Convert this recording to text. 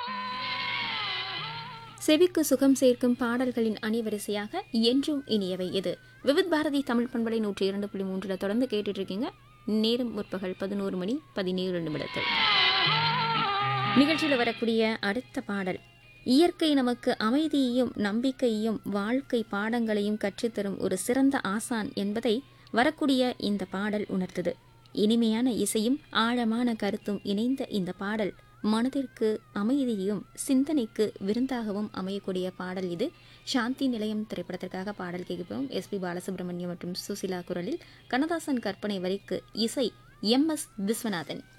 செவிக்கு சுகம் சேர்க்கும் பாடல்களின் அணிவரிசையாக என்றும் இனியவை இது விவித் பாரதி தமிழ் பண்பலை நூற்றி இரண்டு புள்ளி மூன்றில் தொடர்ந்து கேட்டுட்டு இருக்கீங்க நேரம் முற்பகல் பதினோரு மணி பதினேழு நிமிடத்தில் நிகழ்ச்சியில் வரக்கூடிய அடுத்த பாடல் இயற்கை நமக்கு அமைதியையும் நம்பிக்கையையும் வாழ்க்கை பாடங்களையும் கற்றுத்தரும் ஒரு சிறந்த ஆசான் என்பதை வரக்கூடிய இந்த பாடல் உணர்த்தது இனிமையான இசையும் ஆழமான கருத்தும் இணைந்த இந்த பாடல் மனதிற்கு அமைதியையும் சிந்தனைக்கு விருந்தாகவும் அமையக்கூடிய பாடல் இது சாந்தி நிலையம் திரைப்படத்திற்காக பாடல் கேட்கிறோம் எஸ்பி பாலசுப்ரமணியம் மற்றும் சுசிலா குரலில் கண்ணதாசன் கற்பனை வரிக்கு இசை எம் எஸ் விஸ்வநாதன்